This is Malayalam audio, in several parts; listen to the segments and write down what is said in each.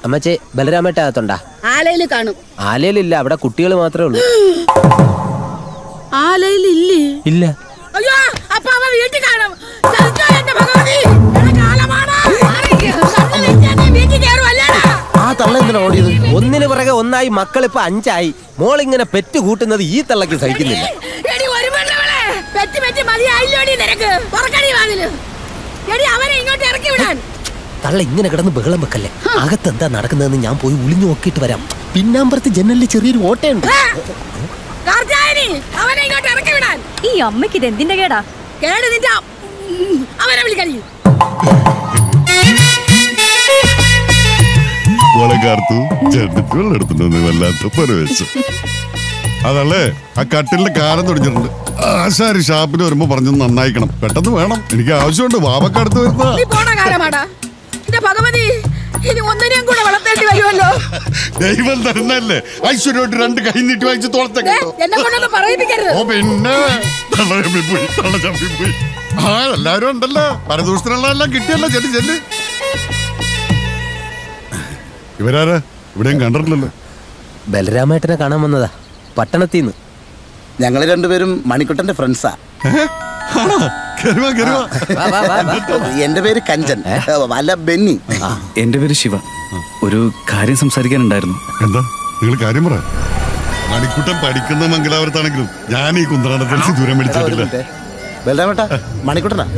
അമ്മച്ചേ ബലരാമേട്ട അകത്തുണ്ടാ ആലയില് കാണും ആലയിലില്ല അവിടെ കുട്ടികൾ മാത്രമേ ഉള്ളൂ ആലയിലില്ലേ ഇല്ല അയ്യോ അപ്പൊ അവ വീട്ടിൽ കാണും ചതിച്ചോ എന്റെ ഭഗവതി എടാ കാലമാടാ. മാറിക്ക്. കണ്ണ് തെറ്റിയാ നീ വീട്ടിൽ കേറുവല്ലേടാ. ആ തള്ള എന്തിനാ ഓടിയത് ഒന്നിന് പിറകെ ഒന്നായി മക്കളിപ്പോ അഞ്ചായി മോളിങ്ങനെ പെറ്റ് കൂട്ടുന്നത് ഈ തള്ളക്ക് സഹിക്കുന്നില്ല എടി ഒരു പെണ്ണവളെ പെറ്റി പെറ്റി മതിയായില്ലോടി നിനക്ക് തുറക്കടി വാതില് എടി അവനെ ഇങ്ങോട്ട് ഇറക്കി വിടാൻ തള്ള ഇങ്ങനെ കിടന്ന് ബഹളം വെക്കല്ലേ അകത്തെന്താ നടക്കുന്നതെന്ന് ഞാൻ പോയി ഒളിഞ്ഞു നോക്കിയിട്ട് വരാം പിന്നാമ്പറത്ത് ജനലിൽ ചെറിയൊരു ഓട്ടയുണ്ട് ആ. കാർത്യായനി അവനെ ഇങ്ങോട്ട് ഇറക്കി വിടാൻ ഈ അമ്മയ്ക്ക് ഇത് എന്തിന്റെ കേടാ കേട് നിന്റെ അ- ഉം, അവനെ വിളിക്കണി മുളകാർത്തു ചെന്നിട്ട് വെള്ളം എടുത്തിട്ടുണ്ട് വല്ലാത്ത പരവേശം അതല്ലേ ആ കട്ടിലിന്റെ കാലം തുടങ്ങിയിട്ടുണ്ട് ആശാരി ഷാപ്പിൽ വരുമ്പോ പറഞ്ഞത് നന്നായിക്കണം പെട്ടെന്ന് വേണം എനിക്ക് ആവശ്യമുണ്ട് വാവക്കടുത്ത് വരുന്ന നീ പോണ കാലമാടാ എന്റെ ഭഗവതി ഇനി ഒന്നിനെയും കൂടെ വളർത്തേണ്ടി വരുമല്ലോ ദൈവം തരുന്നല്ലേ ഐശ്വര്യമായിട്ട് രണ്ട് കൈ നീട്ടി വായിച്ച് ദേ, തോളത്തേക്കോ എന്നെ കൊണ്ടൊന്നും പറയിപ്പിക്കരുത് ഓ പിന്നെ തള്ള ചമ്മി പോയി തള്ള ചമ്മി പോയി ആ എല്ലാരും ഉണ്ടല്ലോ പരദൂഷത്തിനുള്ള എല്ലാം കിട്ടിയല്ലോ ചെല്ലി ചെല്ല് ഇവരാരാ ഇവിടെയും കണ്ടിട്ടില്ലല്ലോ ബലരാമേട്ടനെ കാണാൻ വന്നതാ പട്ടണത്തിൽ നിന്ന് ഞങ്ങൾ രണ്ടുപേരും മണിക്കുട്ടന്റെ ഫ്രണ്ട്സാ കരുവാ കരുവാ എന്റെ പേര് കഞ്ചൻ അല്ല ബെന്നി എന്റെ പേര് ശിവ ഒരു കാര്യം സംസാരിക്കാനുണ്ടായിരുന്നു എന്താ നിങ്ങൾ കാര്യം പറ മണിക്കുട്ടൻ പഠിക്കുന്ന മംഗലാപുരത്താണെങ്കിലും ഞാൻ ഈ കുന്തറാണത്തിൽ ദൂരം മേടിച്ചിട്ടില്ല ബലരാമേട്ടാ മണിക്കുട്ടനാ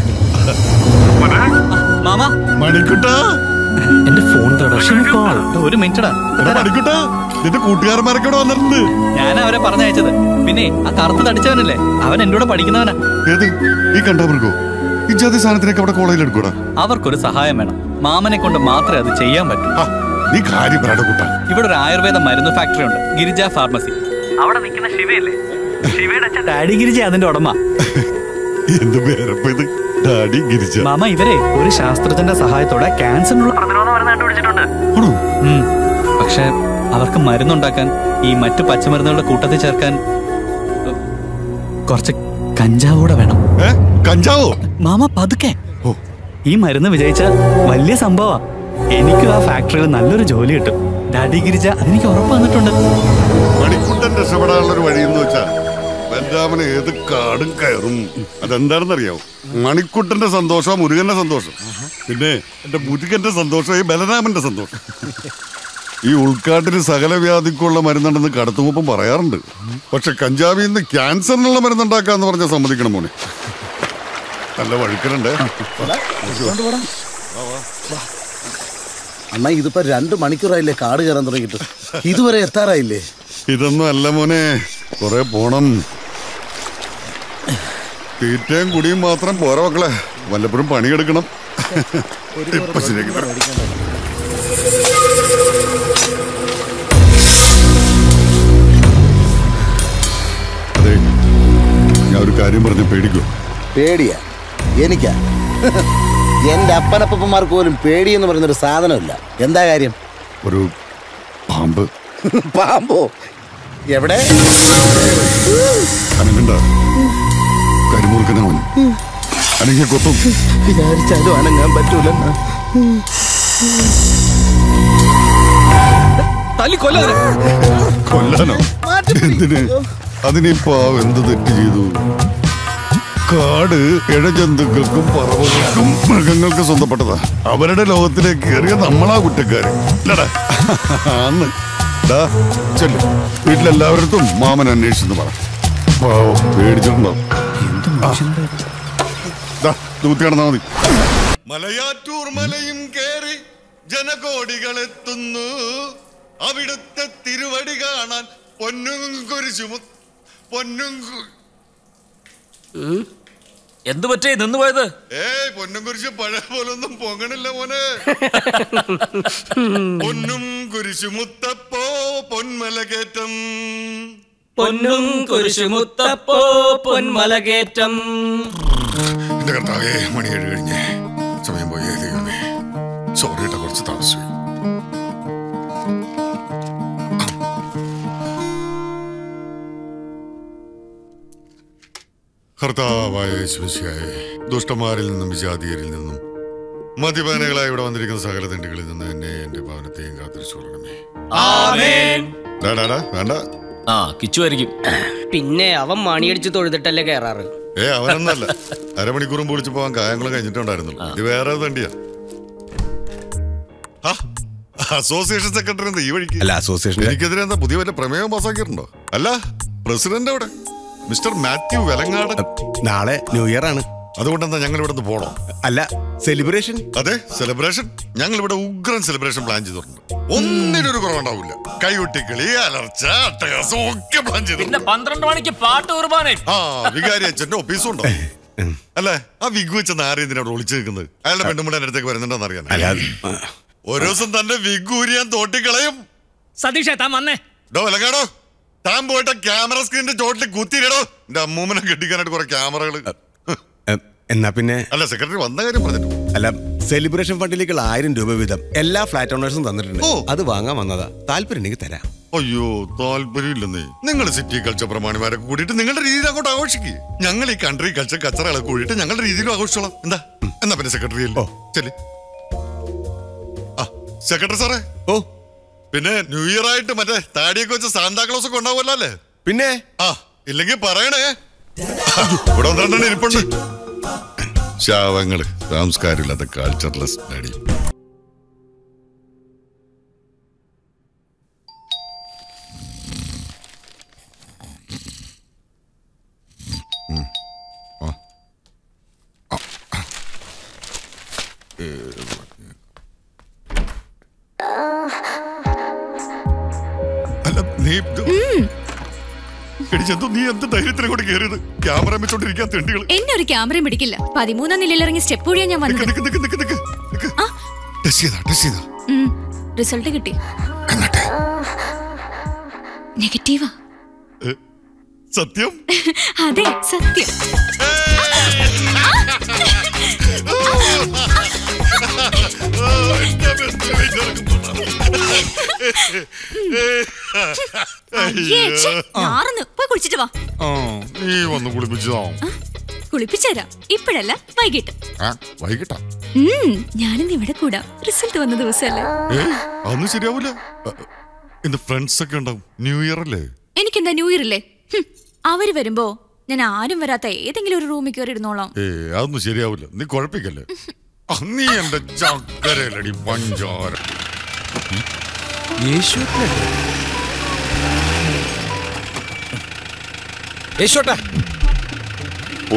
മാമ മണിക്കുട്ടാ എന്റെ ഫോൺ ഒരു മിനിറ്റടാ എടാ മണിക്കുട്ടാ നിന്റെ കൂട്ടുകാരന്മാരൊക്കെ ഇവിടെ വന്നിട്ടുണ്ട് ഞാൻ അവരെ പറഞ്ഞയച്ചത് പിന്നെ ആ കറുത്ത് തടിച്ചവനല്ലേ അവൻ എന്റെ കൂടെ പഠിക്കുന്നവനാ ഏത് ഈ കണ്ടാവർക്കോ ഈ ജാതി സാധനത്തിനൊക്കെ അവിടെ കോളേജിൽ എടുക്കൂടാ അവർക്കൊരു സഹായം വേണം മാമനെ കൊണ്ട് മാത്രമേ അത് ചെയ്യാൻ പറ്റൂ ആ, നീ കാര്യം പറയട കുട്ടാ ഇവിടെ ഒരു ആയുർവേദ മരുന്ന് ഫാക്ടറി ഉണ്ട് ഗിരിജ ഫാർമസി അവിടെ നിൽക്കുന്ന ശിവയല്ലേ ശിവയുടെ അച്ഛൻ ഡാഡി ഗിരിജ അതിന്റെ ഉടമ എന്ത് പേരപ്പ ഇത് ഡാഡി ഗിരിച്ച മാമ ഇവരെ ഒരു ശാസ്ത്രജ്ഞന്റെ സഹായത്തോടെ ക്യാൻസറിനുള്ള പ്രതിരോധ മരുന്ന് കണ്ടുപിടിച്ചിട്ടുണ്ട് ആണോ ഉം. പക്ഷെ അവർക്ക് മരുന്നുണ്ടാക്കാൻ ഈ മറ്റു പച്ചമരുന്നുകളുടെ കൂട്ടത്തിൽ ചേർക്കാൻ ഉം, കുറച്ച് കഞ്ചാവൂടെ വേണം ഏ കഞ്ചാവോ മാമ പതുക്കെ ഓ ഈ മരുന്ന് വിജയിച്ച വലിയ സംഭവമാ എനിക്കും ആ ഫാക്ടറിയിൽ നല്ലൊരു ജോലി കിട്ടും ഡാഡി ഗിരിജ അതെനിക്ക് ഉറപ്പ് വന്നിട്ടുണ്ട് മണിക്കുട്ടൻ രക്ഷപ്പെടാനുള്ള ഒരു വഴി എന്ന് വെച്ചാ ബലരാമൻ ഏത് കാടും കയറും അതെന്താണെന്നറിയാവോ മണിക്കുട്ടന്റെ സന്തോഷം മുരുകന്റെ സന്തോഷം പിന്നെ എന്റെ മുരുകന്റെ സന്തോഷം ഈ ബലരാമന്റെ സന്തോഷം ഈ ഉൾക്കാട്ടിന് സകല വ്യാധിക്കുള്ള മരുന്നുണ്ടെന്ന് കടത്തുമുപ്പം പറയാറുണ്ട് പക്ഷെ കഞ്ചാവിൽ നിന്ന് ക്യാൻസറിനുള്ള മരുന്നുണ്ടാക്കാന്ന് പറഞ്ഞാൽ സമ്മതിക്കണം മോനെ നല്ല വഴുക്കലുണ്ടേ അണ്ണാ ഇതിപ്പോ രണ്ട് മണിക്കൂറായില്ലേ കാട് കയറാൻ തുടങ്ങിയിട്ട് ഇതുവരെ എത്താറായില്ലേ ഇതൊന്നും അല്ല മോനെ കുറെ പോണം തീറ്റയും കുടിയും മാത്രം പോരാ മക്കളെ വല്ലപ്പോഴും പണിയെടുക്കണം ഇപ്പൊ ശരിയാക്കി തരാം. അതെ ഞാൻ ഒരു കാര്യം പറഞ്ഞ് പേടിക്കൂ പേടിയാ എനിക്കാ എന്റെ അപ്പനപ്പന്മാർക്ക് പോലും പേടി എന്ന് പറയുന്നൊരു സാധനമില്ല എന്താ കാര്യം ഒരു പാമ്പ് പാമ്പോ എവിടെ അനങ്ങണ്ട കരിമുറുക്കനവൻ അനങ്ങിയ കൊത്തും വിചാരിച്ചാലും അനങ്ങാൻ പറ്റൂലെന്നാ തല്ലി കൊല്ലാതെ കൊല്ലാനോ എന്തിന് അതിനിപ്പോ എന്ത് തെറ്റ് ചെയ്തു കാട് ഇഴജന്തുക്കൾക്കും പറവകൾക്കും മൃഗങ്ങൾക്കും സ്വന്തപ്പെട്ടതാ അവരുടെ ലോകത്തിലേക്ക് കയറിയ നമ്മളാ കുറ്റക്കാര് ഇല്ലടാ അന്ന് ഡാ ചെല്ലു വീട്ടിലെല്ലാവരടുത്തും മാമൻ അന്വേഷിച്ചെന്ന് പറ പാവം പേടിച്ചിട്ടുണ്ടാവും തൂത്തി കിടന്നാ മതി മലയാറ്റൂർ മലയും കേറി ജനകോടികൾ എത്തുന്നു അവിടുത്തെ തിരുവടി കാണാൻ പൊന്നും കുരിശുമു പൊന്നും കു- എന്തു പറ്റേ നിന്ന് പോയത് ഏയ് പൊന്നും കുരിശ് പഴയ പോലൊന്നും പൊങ്ങണില്ല മോനെ പൊന്നും കുരിശു മുത്തപ്പോ പൊന്മല കയറ്റം പൊന്നും കുരിശുമുത്തപ്പോ പൊന്മലകേറ്റം എന്റെ കർത്താവേ മണി ഏഴ് കഴിഞ്ഞ് സമയം പോയി ദൈവമേ സോറി കേട്ടോ കുറച്ച് താമസിച്ചു കർത്താവായ യേശുമിശിഹായെ ദുഷ്ടന്മാരിൽ നിന്നും വിജാതീയരിൽ നിന്നും മദ്യപാനികളായി ഇവിടെ വന്നിരിക്കുന്ന സകല തിണ്ടികളിൽ നിന്ന് എന്നെ എന്റെ ഭവനത്തെയും കാത്തിരിച്ചു കൊള്ളണമേ ഡാ, ഡാ, ഡാ, വേണ്ട ആ കിച്ചുമായിരിക്കും പിന്നെ അവൻ മണിയടിച്ച് തൊഴുതിട്ടല്ലേ കയറാറ് ഏ അവനൊന്നല്ല അരമണിക്കൂറും പൊളിച്ചു പോവാൻ കായങ്ങളും കഴിഞ്ഞിട്ടുണ്ടായിരുന്നുള്ളൂ ഇത് വേറെ തണ്ടിയാ ആ, അസോസിയേഷൻ സെക്രട്ടറി എന്താ ഈ വഴിക്ക് അല്ല അസോസിയേഷൻ എനിക്കെതിരെ എന്താ പുതിയ വല്ല പ്രമേയം പാസ്സാക്കിയിട്ടുണ്ടോ അല്ല പ്രസിഡന്റ് അവിടെ മിസ്റ്റർ മാത്യു വെലങ്ങാടൻ നാളെ ന്യൂ ഇയർ ആണ് അതുകൊണ്ടെന്താ ഞങ്ങൾ ഇവിടെ നിന്ന് പോണോ അല്ല സെലിബ്രേഷൻ അതെ സെലിബ്രേഷൻ ഞങ്ങൾ ഇവിടെ ഉഗ്രൻ സെലിബ്രേഷൻ പ്ലാൻ ചെയ്തിട്ടുണ്ട് ഒന്നിനൊരു കുറവുണ്ടാവില്ല കൈയൊട്ടിക്കളി അലർച്ച അട്ടഹാസം ഒക്കെ പ്ലാൻ പിന്നെ ചെയ്തിട്ടുണ്ട് പന്ത്രണ്ട് മണിക്ക് പാട്ട് കുർബാനയും ആ വികാരി അച്ഛന്റെ ഓഫീസും ഉണ്ടോ അല്ലേ ആ വിഗ് വെച്ച നാരി എന്തിനാണ് ഒളിച്ചു നിൽക്കുന്നത് അയാളുടെ പെണ്ണുമ്പിടെ അടുത്തേക്ക് വരുന്നുണ്ടെന്ന് അറിയാൻ അല്ല ഒരു ദിവസം തന്റെ വിഗ് ഊരിയാൻ തോട്ടിക്കളയും സതീഷേ താൻ വന്നേ ഡോ വിലങ്ങാടോ താൻ പോയിട്ട് ക്യാമറ സ്ക്രീനിന്റെ ചോട്ടിൽ കുത്തിയിടോ എന്റെ അമ്മൂമ്മനെ കെട്ടിക്കാനായിട്ട് കുറെ ക്യാമറകൾ എ, എന്നാ പിന്നെ അല്ല സെക്രട്ടറി വന്ന കാര്യം പറഞ്ഞിട്ടു അല്ല സെലിബ്രേഷൻ ഫണ്ടിലേക്കുള്ള ആയിരം രൂപ വീതം എല്ലാ ഫ്ലാറ്റ് ഓണേഴ്സും തന്നിട്ടുണ്ട് ഓ. അത് വാങ്ങാൻ വന്നതാ താല്പര്യം ഉണ്ടെങ്കിൽ തരാം അയ്യോ താല്പര്യമില്ലെന്നേ നിങ്ങൾ സിറ്റി കൾച്ചർ പ്രമാണിമാരെ കൂടിയിട്ട് നിങ്ങളുടെ രീതിയിൽ അങ്ങോട്ട് ആഘോഷിക്കുക ഞങ്ങൾ ഈ കൺട്രി കൾച്ചർ കച്ചറകളെ കൂടിയിട്ട് ഞങ്ങളുടെ രീതിയിലും ആഘോഷിച്ചോളാം എന്താ എന്നാ പിന്നെ സെക്രട്ടറി ഓ. ചെല്ലി ആ സെക്രട്ടറി സാറേ ഓ പിന്നെ ന്യൂ ഇയർ ആയിട്ട് മറ്റേ താടിയൊക്കെ വെച്ച സാന്താക്ലോസ് ഒക്കെ ഉണ്ടാവുമല്ലോ അല്ലേ പിന്നെ ആ ഇല്ലെങ്കിൽ പറയണേ ഇവിടെ ഒന്ന് രണ്ടെണ്ണം ഇരിപ്പുണ്ട് ശാവങ്ങള് സംസ്കാരമില്ലാത്ത കൾച്ചർലെസ് ഡാഡി അല്ല നീ ഇത് എടി ചന്തു നീ എന്ത് ധൈര്യത്തിനെ കൂടെ കയറിയത് ക്യാമറ വെച്ചോണ്ടിരിക്കാൻ തെണ്ടികൾ എന്നെ ഒരു ക്യാമറയും പിടിക്കില്ല പതിമൂന്നാം നിലയിൽ ഇറങ്ങി സ്റ്റെപ്പ് വഴിയാ ഞാൻ നിക്ക് വന്നത് നിക്ക് നിക്ക് നിക്ക് നിക്ക് നിക്ക് ടെസ്റ്റ് ചെയ്താ ടെസ്റ്റ് ചെയ്താ ഉം, റിസൾട്ട് കിട്ടി എന്നിട്ട് നെഗറ്റീവാ ഏ, സത്യം അതെ സത്യം ആ, എന്റെ ബെസ്റ്റ് മീറ്റ് ഇറങ്ങുന്നതാ. അയ്യേ, ഛെ, നാറുന്നു പോയി കുളിച്ചിട്ട് വാ ആ, നീ വന്ന് കുളിപ്പിച്ചതാ കുളിപ്പിച്ചുതരാം ഇപ്പോഴല്ല വൈകിട്ട് ആ, വൈകിട്ടാ ഉം, ഞാനിന്ന് ഇവിടെ കൂടാം റിസൾട്ട് വന്ന ദിവസമല്ലേ ഏ അതൊന്നും ശരിയാവൂല എന്റെ ഫ്രണ്ട്സ് ഒക്കെ ഉണ്ടാവും ന്യൂ ഇയർ അല്ലേ എനിക്കെന്താ ന്യൂ ഇയർ ഇല്ലേ ഹും, അവര് വരുമ്പോ ഞാൻ ആരും വരാത്ത ഏതെങ്കിലും ഒരു റൂമിൽ കയറി ഇരുന്നോളാം ഏ അതൊന്നും ശരിയാവൂല നീ കുഴപ്പിക്കല്ലേ ആ, നീ എന്റെ ചക്കരലടി പഞ്ചാര യേശോട്ടാ ഓ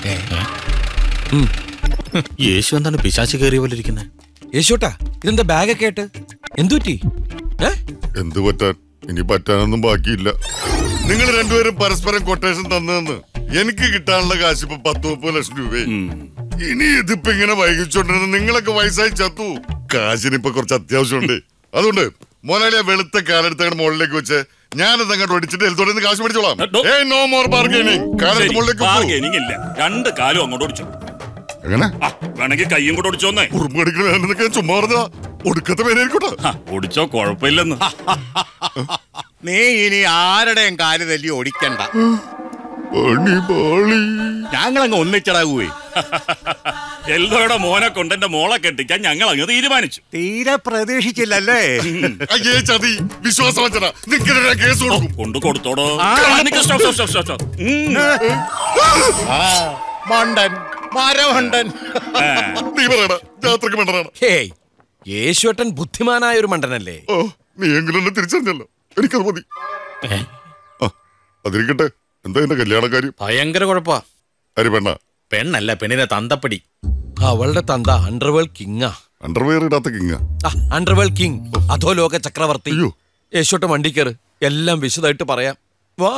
യേശു എന്താണ് പിശാച്ച് കയറിയ പോലെ ഇരിക്കുന്നത് യേശോട്ടാ ഇതെന്താ ബാഗൊക്കെ ആയിട്ട് എന്തുപറ്റി ഏ എന്ത് പറ്റാൻ ഇനി പറ്റാനൊന്നും ബാക്കിയില്ല നിങ്ങൾ രണ്ടുപേരും പരസ്പരം കൊട്ടേഷൻ തന്നതെന്ന് എനിക്ക് കിട്ടാനുള്ള കാശ് ഇപ്പൊ പത്ത് മുപ്പത് ലക്ഷം രൂപയെ ഇനി ഇതിപ്പോ ഇങ്ങനെ വൈകിച്ചോണ്ടിരുന്ന നിങ്ങളൊക്കെ വയസ്സായി ചത്തു കാശിന് ഇപ്പൊ കുറച്ച് അത്യാവശ്യമുണ്ട് അതുകൊണ്ട് മോനാളി ആ വെളുത്ത കാലെടുത്ത മുകളിലേക്ക് വെച്ച് ഞാനത് അങ്ങോട്ട് ഒടിച്ചിട്ട് എൽത്തോടെ നിന്ന് കാശ് മേടിച്ചോളാം ഏയ് നോ മോർ ബാർഗൈനിങ് കാലെടുത്ത് മുകളിലേക്ക് വെക്കൂ. ബാർഗൈനിങ് ഇല്ല രണ്ട് കാലും അങ്ങോട്ട് ഓടിച്ചു എങ്ങനെ ആ വേണമെങ്കിൽ കൈയും കൂടെ ഓടിച്ചോന്നേ ഉറുമ്പ് കടിക്കണെന്നൊക്കെ ഞാൻ ചുമ്മാ പറഞ്ഞതാ ഒടുക്കത്തെ പേരായിരിക്കട്ടെ ആ, ഓടിച്ചോ കുഴപ്പമില്ലെന്ന് നീ ഇനി ആരുടെയും കാല് തല്ലി ഓടിക്കണ്ട പണി പാളി ഞങ്ങളങ്ങ് ഒന്നിച്ചടാകുവേ എൽദോയുടെ മോനെ കൊണ്ട് എന്റെ മോളെ കെട്ടിക്കാൻ ഞങ്ങൾ അങ്ങ് തീരുമാനിച്ചു തീരെ പ്രതീക്ഷിച്ചില്ലല്ലേ അയ്യേ ചതി വിശ്വാസവഞ്ചന നിൽക്കുന്ന കേസ് കൊടുക്കും കൊണ്ട് കൊടുത്തോടോ ആ. ആ, നിക്ക് stop, stop, stop, stop, stop. ഉം. ആ, മണ്ടൻ മരമണ്ടൻ നീ പറയണ ജാത്രക്ക് വേണ്ടതാണ് ഹേയ് യേശുട്ടൻ ബുദ്ധിമാനായ ഒരു മണ്ടനല്ലേ ഓ നീ എങ്കിലും എന്നെ തിരിച്ചറിഞ്ഞല്ലോ എനിക്കത് മതി ഏ? ആ അതിരിക്കട്ടെ എന്താ എന്റെ കല്യാണക്കാരി ഭയങ്കര കുഴപ്പാ അരി പെണ്ണ പെണ്ണല്ല പെണ്ണിനെ തന്തപ്പടി അവളുടെ തന്ത അണ്ടർവേൾഡ് കിങ്ങാ അണ്ടർവെയർ ഇടാത്ത കിങ്ങ ആ അണ്ടർവേൾഡ് കിങ് അധോ ലോക ചക്രവർത്തി അയ്യോ. യേശോട്ടൻ വണ്ടി കയറ് എല്ലാം വിശദമായിട്ട് പറയാം വാ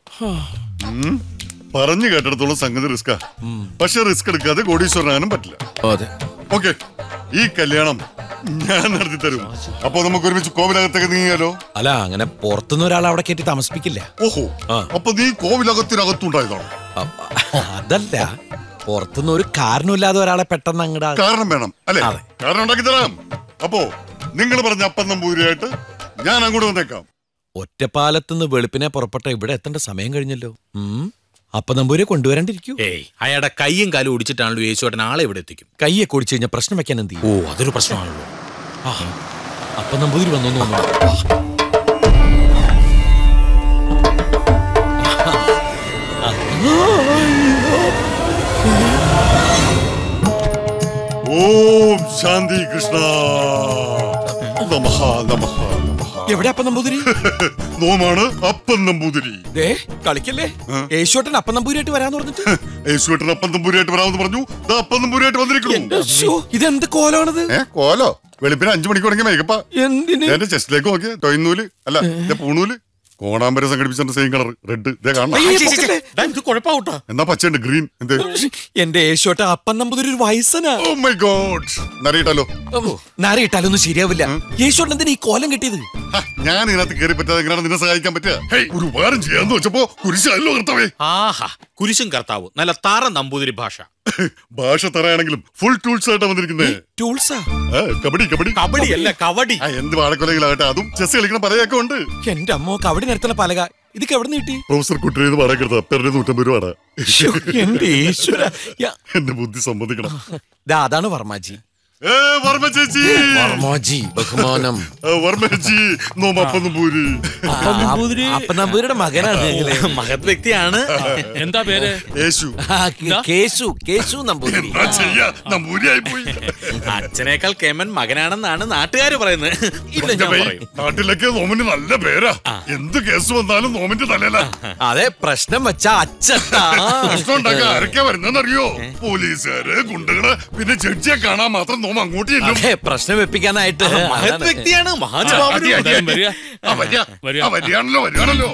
പറഞ്ഞു കേട്ടിടത്തോളം സംഗതി റിസ്കാ പക്ഷെ റിസ്ക് എടുക്കാതെ കോടീശ്വരനാകാനും പറ്റില്ല അതെ ഓക്കെ ഈ കല്യാണം ഞാൻ നടത്തി തരും അപ്പൊ നമുക്ക് ഒരുമിച്ച് കോവിലകത്തേക്ക് നീങ്ങിയാലോ അല്ല അങ്ങനെ പുറത്തുനിന്ന് ഒരാൾ അവിടെ കയറ്റി താമസിപ്പിക്കില്ല ഓഹോ ആ. അപ്പൊ നീ കോവിലകത്തിനകത്തുണ്ടായതാണ് അ- അതല്ല പുറത്തുനിന്ന് ഒരു കാരണമില്ലാതെ ഒരാളെ പെട്ടെന്ന് അങ്ങടാ കാരണം വേണം അല്ലെ അതെ. കാരണം ഉണ്ടാക്കി തരാം അപ്പോ നിങ്ങൾ പറഞ്ഞ അപ്പം നമ്പൂരിയായിട്ട് ഞാൻ അങ്ങോട്ട് വന്നേക്കാം ഒറ്റപ്പാലത്തുനിന്ന് വെളുപ്പിനെ പുറപ്പെട്ട ഇവിടെ എത്തേണ്ട സമയം കഴിഞ്ഞല്ലോ ഉം. അപ്പൊ നമ്പൂരെ കൊണ്ടുവരാണ്ടിരിക്കൂ ഏയ് അയാളുടെ കൈയും കാലും ഒടിച്ചിട്ടാണല്ലോ യേശുവേട്ടൻ ആളെ ഇവിടെ എത്തിക്കും കൈയൊക്കെ ഒടിച്ചു കഴിഞ്ഞാൽ പ്രശ്നം വെക്കാൻ എന്ത് ചെയ്യും ഓ അതൊരു പ്രശ്നമാണല്ലോ ആ, അപ്പൊ നമ്പൂതിരി വന്നു തോന്നുന്നു ഓം ശാന്തി കൃഷ്ണ നമഃ നമഃ നമഃ എവിടെ അപ്പ നമ്പൂതിരി നോമാണ് അപ്പൻ നമ്പൂതിരി ദേ കളിക്കല്ലേ യേശോട്ടൻ അപ്പ നമ്പൂരിയായിട്ട് വരാന്ന് പറഞ്ഞിട്ട് യേശുവേട്ടൻ അപ്പൻ തമ്പൂരിയായിട്ട് വരാമെന്ന് പറഞ്ഞു ദാ അപ്പൻ തമ്പൂരിയായിട്ട് വന്നിരിക്കുന്നു ശ്ശോ, ഇതെന്ത് കോലാണത് ഏ കോലോ വെളുപ്പിന് അഞ്ചു മണിക്ക് തുടങ്ങിയ മേക്കപ്പാ എന്തിന് എന്റെ ചെസ്റ്റിലേക്ക് നോക്കിയ ടൊയ്നൂല് അല്ല എന്റെ പൂണൂല് കോണാമ്പര സംഘടിപ്പിച്ച സെയിം കളർ റെഡ് ഇതേ കാണണം അയ്യേ, പൊക്കല്ലേ? ഇത് കുഴപ്പമാവട്ടോ എന്നാ പച്ചയുണ്ട് ഗ്രീൻ എന്ത് എന്റെ യേശോട്ട അപ്പൻ നമ്പൂതിരി ഒരു വയസ്സനാ ഓ മൈ ഗോഡ് നറിയിട്ടല്ലോ നാരയിട്ടാലൊന്നും ശരിയാവില്ല യേശോട്ടൻ എന്തിനാ ഈ കോലം കെട്ടിയത് ഞാൻ ഇതിനകത്ത് കയറി പറ്റാതെ എങ്ങനെയാണ് നിന്നെ സഹായിക്കാൻ പറ്റുക ഹേയ് ഒരു ഉപകാരം ചെയ്യാന്ന് വെച്ചപ്പോ കുരിശല്ലോ കർത്താവേ ആഹാ കുരിശും കർത്താവും നല്ല താറ നമ്പൂതിരി ഭാഷ ഭാഷ തറയാണെങ്കിലും ഫുൾ ടൂൾസ് ആയിട്ടാ വന്നിരിക്കുന്നത് ടൂൾസാ കബഡി കബഡി കബഡി അല്ല കബഡി ആ, എന്ത് വാഴക്കൊലകളാകട്ടെ അതും ചെസ് കളിക്കണ പലയൊക്കെ ഉണ്ട് എന്റെ അമ്മോ കവടി നിരത്തണ പലക ഇതൊക്കെ എവിടെ നീട്ടി പ്രൊഫസർ കുട്ടിയെന്ന് പറയരുത് അപ്പരുടെ നൂറ്റമ്പത് രൂപ എന്റെ ഈശ്വര എന്റെ ബുദ്ധി സമ്മതിക്കണം ദാ അതാണ് വർമാജി ഏ വർമ്മ ചേച്ചി വർമാജി ബഹുമാനം ആ, വർമ്മ ചേച്ചി നോമപ്പം പൂരി അപ്പൻ നമ്പൂതിരിയുടെ മകനാണ് മഹത് വ്യക്തിയാണ് എന്താ പേര് യേശു ആ, കേ- കേശു കേശു നമ്പൂതിരി എന്നാ ചെയ്യാ നമ്പൂരിയായി പോയി അച്ഛനേക്കാൾ കേമൻ മകനാണെന്നാണ് നാട്ടുകാർ പറയുന്നത് ഇല്ല എന്റെ ഞാൻ ഭയ്, പറയും നാട്ടിലൊക്കെ നോമിന് നല്ല പേരാ എന്ത് കേസ് വന്നാലും നോമിന്റെ തലയില അതെ പ്രശ്നം വെച്ചാ അച്ചട്ടാ പ്രശ്നം ഉണ്ടാക്കാൻ ആരൊക്കെയാ വരുന്നറിയോ പോലീസുകാര് ഗുണ്ടകള് പിന്നെ ജഡ്ജിയെ കാണാൻ മാത്രം നോം അങ്ങോട്ട് ചെല്ലും അതെ പ്രശ്നം വെപ്പിക്കാനായിട്ട് മഹത് അതാണ്. വ്യക്തിയാണ് ആ, മഹാനുഭാവൻ അടി, അടി, അടി. വരിക. ആ, വരിക. വരിക. ആ, വരികയാണല്ലോ വരികയാണല്ലോ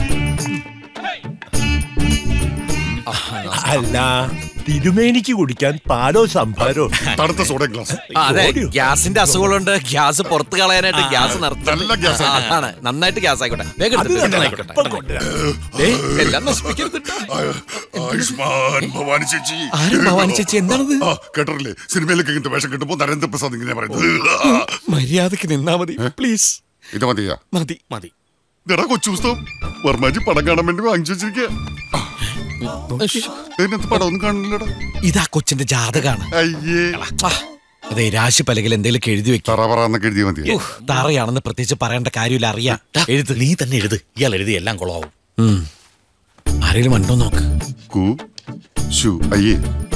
അല്ല തിരുമേനിക്ക് കുടിക്കാൻ പാലോ സംഭാരോ തണുത്ത സോഡ ഗ്ലാസ് ആ, അതെ ഗ്യാസിന്റെ അസുഖങ്ങളുണ്ട് ഗ്യാസ് പുറത്ത് കളയാനായിട്ട് ഗ്യാസ് നല്ല ഗ്യാസ് ആണ്. ആണ് നന്നായിട്ട് ഗ്യാസ് ആയിക്കോട്ടെ വേഗം എടുത്ത് പെട്ടെന്ന് ആയിക്കോട്ടെ. ഏയ്, എല്ലാം നശിപ്പിക്കരുത് കേട്ടോ. ആയുഷ്മാൻ ഭവാനി ചേച്ചി ആരും ഭവാനി ചേച്ചി എന്താണത് ആ, കേട്ടിട്ടില്ലേ സിനിമയിലൊക്കെ ഇങ്ങനത്തെ വേഷം കിട്ടുമ്പോ നരേന്ദ്രപ്രസാദ് ഇങ്ങനെ പറയുന്നത് മര്യാദക്ക് നിന്നാ മതി പ്ലീസ് ഇത് മതിയാ മതി മതി ഇതടാ കൊച്ചു പുസ്തകം വർമാജി പടം കാണാൻ വേണ്ടി വാങ്ങിച്ചു വെച്ചിരിക്കുക ഇതിനകത്ത് പടം ഒന്നും കാണില്ലടാ ഇതാ കൊച്ചിന്റെ ജാതകാണ് അയ്യേ ആ, അതെ രാശി പലകിൽ എന്തെങ്കിലും എഴുതി വെക്കാം തറ പറ എന്നൊക്കെ എഴുതിയാ മതി തറയാണെന്ന് പ്രത്യേകിച്ച് പറയേണ്ട കാര്യമില്ല അറിയാം എഴുത് നീ തന്നെ എഴുത് ഇയാൾ എഴുതി എല്ലാം കൊളാവും ഉം. ആരെങ്കിലും ഉണ്ടോ നോക്ക് കു ഷു അയ്യേ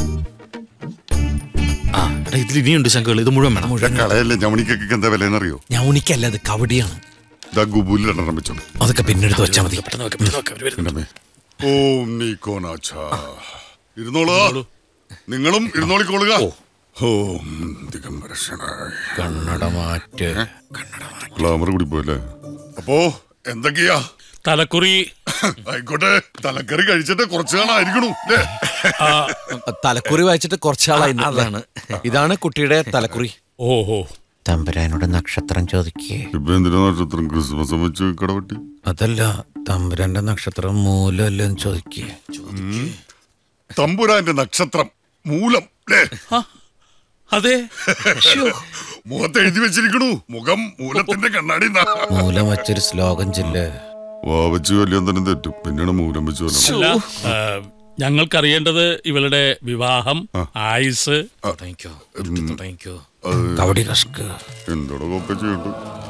ആ എടാ, ഇതിൽ ഇനിയുണ്ട് ശങ്കൾ ഇത് മുഴുവൻ വേണം ഇവിടെ കളയല്ലേ ജമണിക്കൊക്കെ എന്താ വിലയെന്നറിയോ ഞാൻ ഉണിക്കല്ല അത് കവടിയാണ് ഇതാ ഗുബൂലിൽ രണ്ടെണ്ണം വെച്ചോ അതൊക്കെ പിന്നെടുത്ത് വെച്ചാൽ മതി എന്റെ അമ്മേ. ഓം നീക്കോനാച്ച ഇരുന്നോളൂ നിങ്ങളും ഇരുന്നോളിക്കോളുക ഓം ദിഗംബരക്ഷനായ കണ്ണട മാറ്റ് ഗ്ലാമർ കൂടി പോയല്ലേ അപ്പോ എന്തൊക്കെയാ തലക്കുറി ആയിക്കോട്ടെ തലക്കറി കഴിച്ചിട്ട് കുറച്ചു കാണായിരിക്കണു അല്ലേ തലക്കുറി വായിച്ചിട്ട് കുറച്ചാളായി അതാണ് ഇതാണ് കുട്ടിയുടെ തലക്കുറി ഓഹോ തമ്പുരാനോട് നക്ഷത്രം ചോദിക്കേ ഇപ്പൊ എന്തിനാ നക്ഷത്രം ക്രിസ്മസ് വെച്ച് കടവട്ടി അതല്ല തമ്പുരാന്റെ നക്ഷത്രം മൂലമല്ലെന്ന് ചോദിക്കേ തമ്പുരാന്റെ നക്ഷത്രം മൂലം അല്ലേ അതെ മുഖത്ത് എഴുതി വെച്ചിരിക്കണു മുഖം മൂലത്തിന്റെ കണ്ണാടി മൂലം വെച്ചൊരു ശ്ലോകം ചെല്ല് വാവച്ചു കല്യാണം തന്നെ തെറ്റും പിന്നീട് മൂലം വെച്ച് കൊല്ലണം. അല്ല ആ, ഞങ്ങൾക്കറിയേണ്ടത് ഇവളുടെ വിവാഹം ആയുസ് കവടി കഷ്ക് എന്തോടെ കൊക്ക ചെയ്യണ്ട്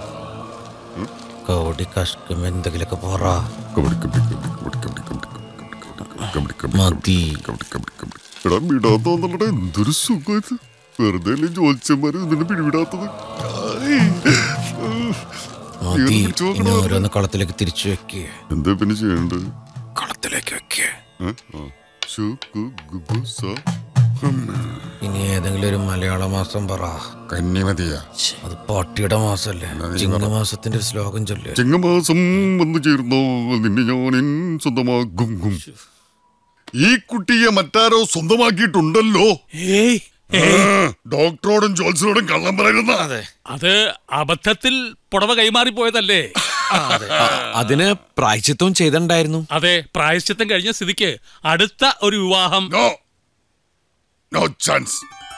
കവടി കഷ്കും എന്തെങ്കിലുമൊക്കെ പറ കബഡി കബഡി കബഡി കബഡി കബഡി കബഡി കബഡി കബഡി മതി കബഡി കബഡി കബഡി എടാ വിടാത്തോന്നല്ലടാ എന്തൊരു സുഖം ഇത് വെറുതെ അല്ലേ ജോത്സ്യന്മാര് ഇതിനെ പിടിവിടാത്തത് ആയ്. മതി ഇവനെ പിടിച്ച് ഇനി നോക്കണോ? ഓരോന്ന് കളത്തിലേക്ക് തിരിച്ചു വെക്കേ എന്താ പിന്നെ ചെയ്യേണ്ടത് കളത്തിലേക്ക് വെക്കേ ഏ? ആ. ശു, കു, ഗു, ഗു, സ. ഹും. ഇനി ഏതെങ്കിലും ഒരു മലയാള മാസം പറ കന്യമതിയാ അത് പാട്ടിയുടെ മാസല്ലേ ചിങ്ങമാസത്തിന്റെ ഒരു ശ്ലോകം ചൊല്ലേ ചിങ്ങമാസം വന്നു ചേർന്നോ നിന്നെ ഞാൻ എൻ സ്വന്തമാകും ഗും. ഈ കുട്ടിയെ മറ്റാരോ സ്വന്തമാക്കിയിട്ടുണ്ടല്ലോ ഏയ് ആ, ഡോക്ടറോടും ജോത്സനോടും കള്ളം പറയുന്ന അത് അബദ്ധത്തിൽ പുടവ കൈമാറിപ്പോയതല്ലേ അതിന് പ്രായച്ചിത്വം ചെയ്തിട്ടുണ്ടായിരുന്നു അതെ പ്രായശ്ചിത്തം കഴിഞ്ഞ സ്ഥിതിക്ക് അടുത്ത ഒരു വിവാഹം നോ നോ ചാൻസ്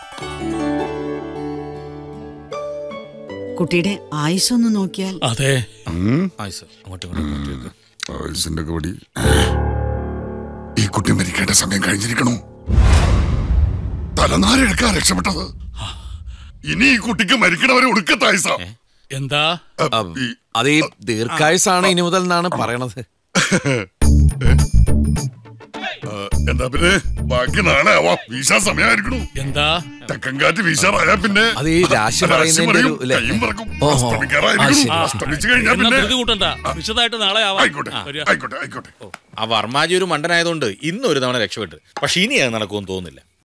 കുട്ടിയുടെ ആയുസ് ഒന്ന് നോക്കിയാൽ അതെ ആയുസ് അങ്ങോട്ടും ഇങ്ങോട്ടും മാറ്റി വെക്ക്. ആയുസിന്റെ കബടി ഈ കുട്ടി മരിക്കേണ്ട സമയം കഴിഞ്ഞിരിക്കണു തലനാരെടുക്കാ രക്ഷപ്പെട്ടത് ഇനി ഈ കുട്ടിക്ക് മരിക്കണവരെ ഒടുക്കത്തായുസ എന്താ അത് ഈ ദീർഘായുസാണ് ഇനി മുതൽ എന്നാണ് പറയണത് എന്താ പിന്നെ ബാക്കി നാളെ ആവാം വീശാൻ സമയമായിരിക്കണു എന്താ തെക്കൻ കാറ്റ് വീശാറായാ പിന്നെ അത് ഈ രാശി പറയുന്നതിന്റെ പറയും, ഒരു ല്ലേ? കയ്യും പറക്കും ഓഹോ. അസ്തമിക്കാറായിരിക്കണു. ആ, ശരി. അസ്തമിച്ച് കഴിഞ്ഞാ എന്നാ പിന്നെ ധൃതി കൂട്ടണ്ട വിശദമായിട്ട് നാളെ ആവാം ആയിക്കോട്ടെ ആ, വരിക. ആയിക്കോട്ടെ ആയിക്കോട്ടെ ആ വർമാജി ഒരു മണ്ടനായതുകൊണ്ട് ഇന്ന് ഒരു തവണ രക്ഷപ്പെട്ടു പക്ഷെ ഇനി അത് നടക്കുമെന്ന് തോന്നുന്നില്ല